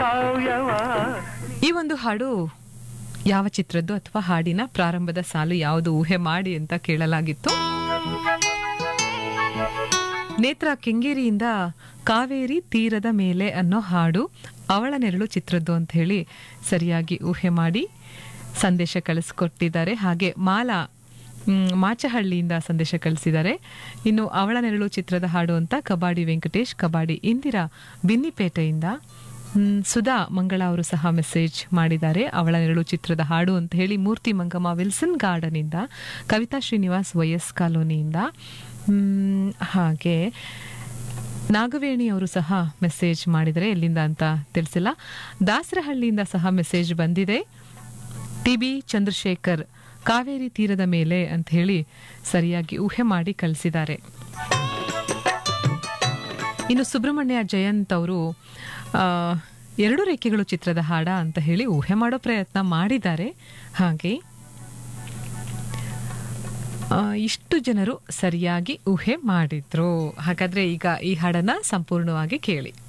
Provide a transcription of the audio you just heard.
ಕಾವ್ಯವ ಈ ಒಂದು ಹಾಡು ಯಾವ ಚಿತ್ರದ್ದು ಅಥವಾ ಹಾಡಿನ ಪ್ರಾರಂಭದ ಸಾಲು ಯಾವುದು ಊಹೆ ಮಾಡಿ ಅಂತ ಕೇಳಲಾಗಿತ್ತು ನೇತ್ರ ಕೆಂಗೇರಿಯಿಂದ ಕಾವೇರಿ ತೀರದ ಮೇಲೆ ಅನ್ನೋ ಹಾಡು ಅವಳ ನೆರಳು ಚಿತ್ರದ್ದು ಅಂತ ಹೇಳಿ ಸರಿಯಾಗಿ ಊಹೆ ಮಾಡಿ ಸಂದೇಶ ಕಳಿಸ್ಕೊಟ್ಟಿದ್ದಾರೆ ಹಾಗೆ ಮಾಲಾ ಮ್, ಮಾಚಹಳ್ಳಿಯಿಂದ ಸಂದೇಶ ಕಳಿಸಿದ್ದಾರೆ ಇನ್ನು ಅವಳ ನೆರಳು ಚಿತ್ರದ ಹಾಡು ಅಂತ ಕಬಾಡಿ ವೆಂಕಟೇಶ್ ಕಬಾಡಿ ಇಂದಿರಾ ಬಿನ್ನಿಪೇಟೆಯಿಂದ ಮ್, ಸುಧಾ ಮಂಗಳ ಅವರು ಸಹ ಮೆಸೇಜ್ ಮಾಡಿದ್ದಾರೆ ಅವಳ ನೆರಳು ಚಿತ್ರದ ಹಾಡು ಅಂತ ಹೇಳಿ ಮೂರ್ತಿ ಮಂಗಮ್ಮ ವಿಲ್ಸನ್ ಗಾರ್ಡನ್ ಇಂದ ಕವಿತಾ ಶ್ರೀನಿವಾಸ್ ವೈಎಸ್ ಕಾಲೋನಿಯಿಂದ ಮ್, ಹಾಗೆ ನಾಗವೇಣಿ ಅವರು ಸಹ ಮೆಸೇಜ್ ಮಾಡಿದರೆ ಎಲ್ಲಿಂದ ಅಂತ ತಿಳಿಸಿಲ್ಲ ದಾಸರಹಳ್ಳಿಯಿಂದ ಸಹ ಮೆಸೇಜ್ ಬಂದಿದೆ ಟಿ ಬಿ ಚಂದ್ರಶೇಖರ್ ಕಾವೇರಿ ತೀರದ ಮೇಲೆ ಅಂತ ಹೇಳಿ ಸರಿಯಾಗಿ ಊಹೆ ಮಾಡಿ ಕಳಿಸಿದ್ದಾರೆ ಇನ್ನು ಸುಬ್ರಹ್ಮಣ್ಯ ಜಯಂತ್ ಅವರು ಆ, ಎರಡು ರೇಖೆಗಳು ಚಿತ್ರದ ಹಾಡ ಅಂತ ಹೇಳಿ ಊಹೆ ಮಾಡೋ ಪ್ರಯತ್ನ ಮಾಡಿದ್ದಾರೆ ಹಾಗೆ ಆ, ಇಷ್ಟು ಜನರು ಸರಿಯಾಗಿ ಊಹೆ ಮಾಡಿದ್ರು ಹಾಗಾದ್ರೆ ಈಗ ಈ ಹಾಡನ್ನ ಸಂಪೂರ್ಣವಾಗಿ ಕೇಳಿ